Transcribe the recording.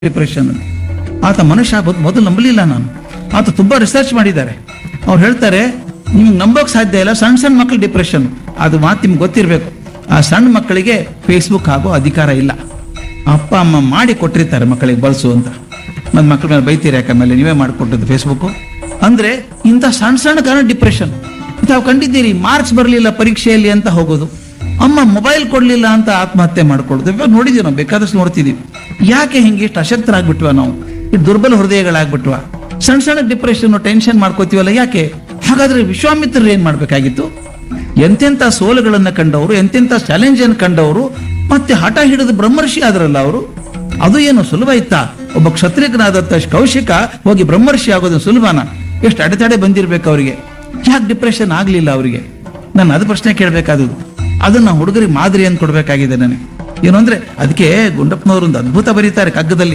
depression ಆತ ಮನುಷ್ಯ ಬದ್- ಮೊದಲು ನಂಬಲಿಲ್ಲ ನಾನು ಆತ ತುಂಬಾ ರಿಸರ್ಚ್ ಮಾಡಿದ್ದಾರೆ ಅವ್ರು ಹೇಳ್ತಾರೆ ನಿಮ್ಗೆ ನಂಬೋಕ್ ಸಾಧ್ಯ ಇಲ್ಲ ಸಣ್ಣ ಸಣ್ಣ ಮಕ್ಕಳು ಡಿಪ್ರೆಷನ್ ಅದು ಮಾತು ನಿಮ್ಗೆ ಗೊತ್ತಿರಬೇಕು ಆ ಸಣ್ಣ ಮಕ್ಕಳಿಗೆ ಫೇಸ್ಬುಕ್ ಆಗೋ ಅಧಿಕಾರ ಇಲ್ಲ ಅಪ್ಪ ಅಮ್ಮ ಮಾಡಿ ಕೊಟ್ಟಿರ್ತಾರೆ ಮಕ್ಕಳಿಗೆ ಬಳಸು ಅಂತ ಮತ್ತೆ ಮಕ್ಕಳ ಮೇಲೆ ಬೈತೀರಿ ಯಾಕಂದ್ರೆ ನೀವೇ ಮಾಡಿಕೊಟ್ಟದ್ದು ಫೇಸ್ಬುಕ್ ಅಂದ್ರೆ ಇಂಥ ಸಣ್ಣ ಸಣ್ಣ ಕಾರಣ ಡಿಪ್ರೆಷನ್ ತಾವು ಕಂಡಿದ್ದೀರಿ ಮಾರ್ಕ್ಸ್ ಬರಲಿಲ್ಲ ಪರೀಕ್ಷೆಯಲ್ಲಿ ಅಂತ ಹೋಗೋದು ಅಮ್ಮ ಮೊಬೈಲ್ ಕೊಡ್ಲಿಲ್ಲ ಅಂತ ಆತ್ಮಹತ್ಯೆ ಮಾಡ್ಕೊಳ್ಳೋದು ಇವಾಗ ನೋಡಿದೀವಿ ನಾವು ಬೇಕಾದಷ್ಟು ನೋಡ್ತಿದೀವಿ ಯಾಕೆ ಹಿಂಗೆ ಇಷ್ಟು ಅಶಕ್ತರಾಗ್ಬಿಟ್ವ ನಾವು ಇಷ್ಟು ದುರ್ಬಲ ಹೃದಯಗಳಾಗ್ಬಿಟ್ವ ಸಣ್ಣ ಸಣ್ಣ ಡಿಪ್ರೆಷನ್ ಟೆನ್ಷನ್ ಮಾಡ್ಕೋತೀವಲ್ಲ ಯಾಕೆ ಹಾಗಾದ್ರೆ ವಿಶ್ವಾಮಿತ್ರರು ಏನ್ ಮಾಡ್ಬೇಕಾಗಿತ್ತು ಎಂತೆಂಥ ಸೋಲುಗಳನ್ನ ಕಂಡವರು ಎಂತೆಂಥ ಚಾಲೆಂಜ್ ಅನ್ನು ಕಂಡವರು ಮತ್ತೆ ಹಠ ಹಿಡಿದು ಬ್ರಹ್ಮರ್ಷಿ ಆದ್ರಲ್ಲ ಅವರು ಅದು ಏನು ಸುಲಭ ಇತ್ತಾ ಒಬ್ಬ ಕ್ಷತ್ರಿಯನಾದಂತ ಕೌಶಿಕ ಹೋಗಿ ಬ್ರಹ್ಮರ್ಷಿ ಆಗೋದು ಸುಲಭನ ಎಷ್ಟು ಅಡೆತಡೆ ಬಂದಿರ್ಬೇಕು ಅವರಿಗೆ ಯಾಕೆ ಡಿಪ್ರೆಷನ್ ಆಗ್ಲಿಲ್ಲ ಅವರಿಗೆ ನಾನು ಅದು ಪ್ರಶ್ನೆ ಕೇಳಬೇಕಾದದ್ದು ಅದನ್ನ ಹುಡುಗರಿಗೆ ಮಾದರಿ ಅಂತ ಕೊಡ್ಬೇಕಾಗಿದೆ ನನಗೆ ಏನು ಅಂದ್ರೆ ಅದಕ್ಕೆ ಗುಂಡಪ್ಪನವರು ಒಂದು ಅದ್ಭುತ ಬರೀತಾರೆ ಕಗ್ಗದಲ್ಲಿ